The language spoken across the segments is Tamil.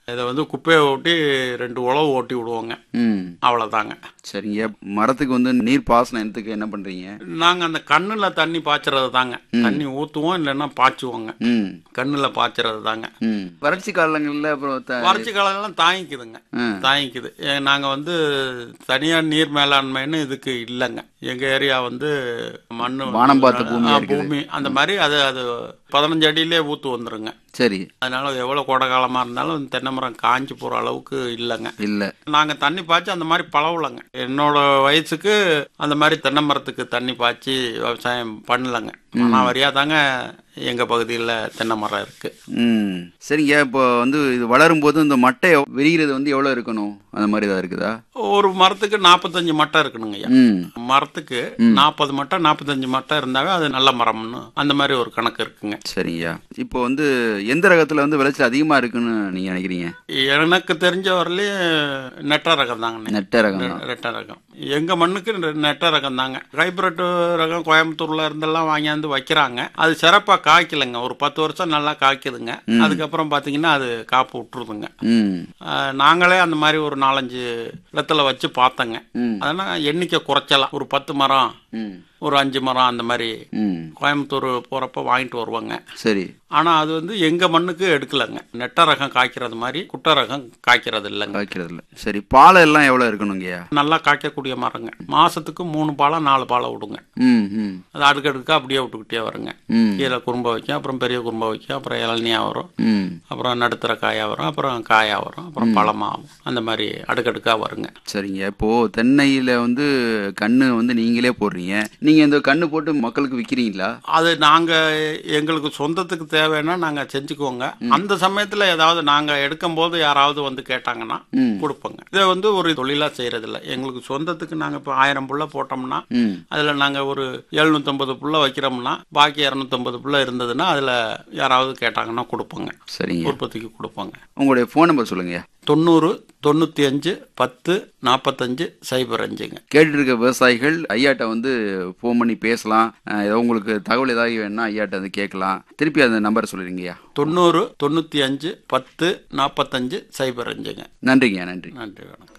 இதை வந்து குப்பையை ஓட்டி ரெண்டு உழவு ஓட்டி விடுவோங்க ம் அவ்வளோதாங்க சரிங்க மரத்துக்கு வந்து நீர் பாசனம் என்னத்துக்கு என்ன பண்றீங்க நாங்கள் அந்த கண்ணில் தண்ணி பாய்ச்சறது தாங்க தண்ணி ஊற்றுவோம் இல்லைன்னா பாய்ச்சுவோங்க ம் கண்ணில் பாய்ச்சறது தாங்க ம் வறட்சி காலங்களில் அப்புறம் த- வறட்சி காலம்லாம் தாங்கிக்குதுங்க ம். தாங்கிக்குது ஏ- நாங்க வந்து தனியார் நீர் மேலாண்மைன்னு இதுக்கு இல்லைங்க எங்க ஏரியா வந்து மண்ணு வானம் பார்த்த பூமியா ஆ, இருக்குது. பூமி அந்த மாதிரி அது அது பதினஞ்சு அடியிலே ஊத்து வந்துருங்க சரி அதனால எவ்வளவு கோடை காலமா இருந்தாலும் தென்னை மரம் காஞ்சி போற அளவுக்கு இல்லைங்க இல்ல நாங்க தண்ணி பாய்ச்சி அந்த மாதிரி பழவலைங்க என்னோட வயசுக்கு அந்த மாதிரி தென்னை மரத்துக்கு தண்ணி பாய்ச்சி விவசாயம் பண்ணலங்க மானாவாரியா தாங்க எங்க பகுதியில் தென்னை மரம் இருக்கு ம் சரிங்க இப்போ வந்து இது வளரும் போது இந்த மட்டை விரிகிறது வந்து எவ்வளவு இருக்கணும் அந்த மாதிரி தான் இருக்குதா ஒரு மரத்துக்கு நாற்பத்தஞ்சு மட்டை இருக்கணுங்க ஐயா ம் மரத்துக்கு நாற்பது மட்டை நாற்பத்தஞ்சு மட்டை இருந்தாவே அது நல்ல மரம்னு அந்த மாதிரி ஒரு கணக்கு இருக்குங்க சரிங்கய்யா இப்போ வந்து எந்த ரகத்துல வந்து விளைச்சல் அதிகமா இருக்குன்னு நீங்க நினைக்கிறீங்க எனக்கு தெரிஞ்ச வரலையும் நெட்ட ரகம் தாங்க நெட்ட ரகம் தான் நெட்ட ரகம் எங்க மண்ணுக்கு நெ- நெட்ட ரகம் தாங்க ஹைபிரிட் ரகம் கோயம்புத்தூர்ல இருந்தெல்லாம் வாங்கியாந்து வைக்கிறாங்க அது சிறப்பா காய்க்கலைங்க ஒரு பத்து வருஷம் நல்லா காய்க்குதுங்க அதுக்கப்புறம் பாத்தீங்கன்னா அது காப்பு விட்டுருதுங்க ம் ஆஹ் நாங்களே அந்த மாதிரி ஒரு நாலஞ்சு இடத்துல வச்சு பார்த்தோங்க ம். அதனால் எண்ணிக்கை குறைச்சலாம் ஒரு பத்து மரம் ம் ஒரு அஞ்சு மரம் அந்த மாதிரி ம் கோயம்புத்தூர் போறப்ப வாங்கிட்டு வருவாங்க சரி ஆனா அது வந்து எங்க மண்ணுக்கு எடுக்கலங்க நெட்ட ரகம் காய்க்கிறது மாதிரி குட்டை ரகம் காய்க்கிறது இல்லைங்க காய்க்கிறது இல்ல சரி பாலை எல்லாம் எவ்வளவு இருக்கணுங்கய்யா நல்லா காய்க்கக்கூடிய மரங்க மாசத்துக்கு மூணு பாலம் நாலு பாலம் விடுங்க ம் ம் அது அடுக்கடுக்கா அப்படியே விட்டுக்கிட்டே வருங்க ம் கீழே குறும்ப வைக்கும் அப்புறம் பெரிய குறும்ப வைக்கும் அப்புறம் இளநியா வரும் ம் அப்புறம் நடுத்தர காயா வரும் அப்புறம் காயா வரும் அப்புறம் பழமாகும் அந்த மாதிரி அடுக்கடுக்கா வருங்க சரிங்க இப்போ தென்னையில வந்து கண்ணு வந்து நீங்களே போடுறீங்க நீங்க இந்த கண்ணு போட்டு மக்களுக்கு விக்கிறீங்களா அது நாங்க எங்களுக்கு சொந்தத்துக்கு தேவைன்னா நாங்க செஞ்சுக்குவோங்க அந்த சமயத்துல ஏதாவது நாங்க எடுக்கும் போது யாராவது வந்து கேட்டாங்கன்னா ம். கொடுப்போங்க இதை வந்து ஒரு தொழிலா செய்யறது இல்ல எங்களுக்கு சொந்தத்துக்கு நாங்க இப்போ ஆயிரம் புள்ள போட்டோம்னா ம் அதுல நாங்க ஒரு எழுநூத்தம்பது புள்ள வைக்கிறோம்னா பாக்கி இரநூத்தம்பது புள்ள இருந்ததுன்னா அதுல யாராவது கேட்டாங்கன்னா கொடுப்போங்க சரிங்க உற்பத்திக்கு கொடுப்போங்க உங்களுடைய ஃபோன் நம்பர் சொல்லுங்கய்யா தொண்ணூறு தொண்ணூத்தி அஞ்சு பத்து நாற்பத்தஞ்சு சைபர் அஞ்சுங்க கேட்டுட்டு இருக்க விவசாயிகள் ஐயாட்ட வந்து ஃபோன் பண்ணி பேசலாம் அஹ் ஏதோ உங்களுக்கு தகவல் ஏதாவது வேணும்னா ஐயாட்ட வந்து கேட்கலாம் திருப்பி அந்த நம்பர் சொல்லிடுங்கய்யா தொண்ணூறு தொண்ணூத்தி அஞ்சு பத்து நாற்பத்தஞ்சு சைபர் அஞ்சுங்க நன்றிங்கய்யா நன்றி நன்றி வணக்கம்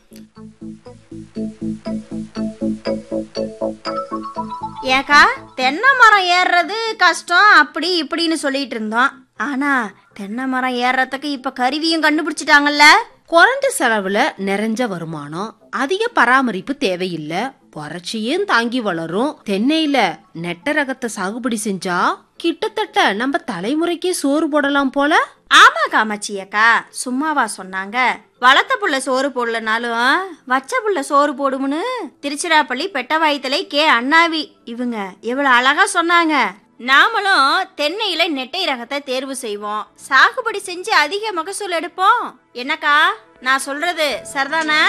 ஏக்கா தென்னை மரம் ஏறுறது கஷ்டம் அப்படி இப்படின்னு சொல்லிட்டு இருந்தோம் ஆனா தென்னை மரம் ஏறுறதுக்கு இப்ப கருவியும் கண்டுபிடிச்சிட்டாங்கல்ல குறைஞ்ச செலவுல நிறைஞ்ச வருமானம் அதிக பராமரிப்பு தேவையில்ல வறட்சியும் தாங்கி வளரும் தென்னையில நெட்ட ரகத்தை சாகுபடி செஞ்சா கிட்டத்தட்ட நம்ம தலைமுறைக்கே சோறு போடலாம் போல ஆமா காமாட்சி அக்கா சும்மாவா சொன்னாங்க வளர்த்த புள்ள சோறு போடலனாலும் வச்ச புள்ள சோறு போடுமுன்னு திருச்சிராப்பள்ளி பெட்டவாய்த்தலை கே அண்ணாவி இவங்க எவ்வளவு அழகா சொன்னாங்க நாமளும் தென்னையில நெட்டை ரகத்தை தேர்வு செய்வோம் சாகுபடி செஞ்சு அதிக மகசூல் எடுப்போம் என்னக்கா நான் சொல்றது சரிதானா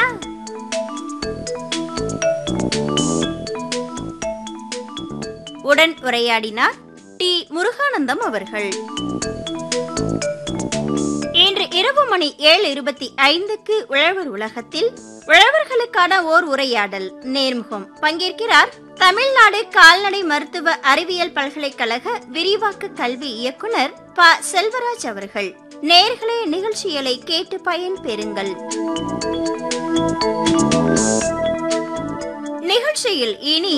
உடன் உரையாடினார் டி முருகானந்தம் அவர்கள் இன்று இரவு மணி ஏழு இருபத்தி ஐந்துக்கு உழவர் உலகத்தில் உழவர்களுக்கான ஓர் உரையாடல் நேர்முகம் பங்கேற்கிறார் தமிழ்நாடு கால்நடை மருத்துவ அறிவியல் பல்கலைக்கழக விரிவாக்க கல்வி இயக்குனர் ப செல்வராஜ் அவர்கள் நேர்களே நிகழ்ச்சிகளை கேட்டு பயன் பெறுங்கள் நிகழ்ச்சியில் இனி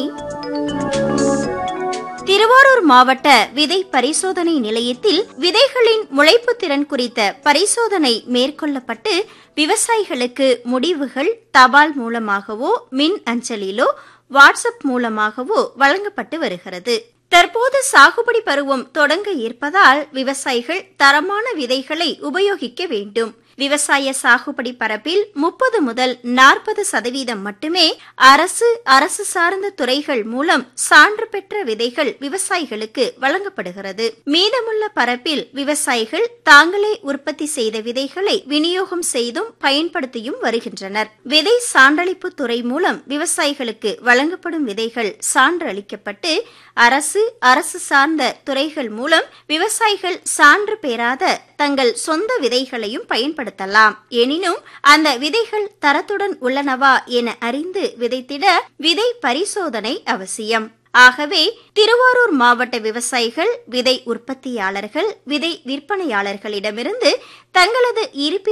திருவாரூர் மாவட்ட விதை பரிசோதனை நிலையத்தில் விதைகளின் முளைப்பு திறன் குறித்த பரிசோதனை மேற்கொள்ளப்பட்டு விவசாயிகளுக்கு முடிவுகள் தபால் மூலமாகவோ மின் அஞ்சலிலோ வாட்ஸ்அப் மூலமாகவோ வழங்கப்பட்டு வருகிறது தற்போது சாகுபடி பருவம் தொடங்க இருப்பதால் விவசாயிகள் தரமான விதைகளை உபயோகிக்க வேண்டும் விவசாய சாகுபடி பரப்பில் முப்பது முதல் நாற்பது சதவீதம் மட்டுமே அரசு அரசு சார்ந்த துறைகள் மூலம் சான்று பெற்ற விதைகள் விவசாயிகளுக்கு வழங்கப்படுகிறது மீதமுள்ள பரப்பில் விவசாயிகள் தாங்களே உற்பத்தி செய்த விதைகளை விநியோகம் செய்தும் பயன்படுத்தியும் வருகின்றனர் விதை சான்றளிப்பு துறை மூலம் விவசாயிகளுக்கு வழங்கப்படும் விதைகள் சான்று அளிக்கப்பட்டு அரசு அரசு சார்ந்த துறைகள் மூலம் விவசாயிகள் சான்று பெறாத தங்கள் சொந்த விதைகளையும் பயன்படுத்தலாம் எனினும் அந்த விதைகள் தரத்துடன் உள்ளனவா என அறிந்து விதைத்திட விதை பரிசோதனை அவசியம் ஆகவே திருவாரூர் மாவட்ட விவசாயிகள் விதை உற்பத்தியாளர்கள் விதை விற்பனையாளர்களிடமிருந்து தங்களது இருப்பில்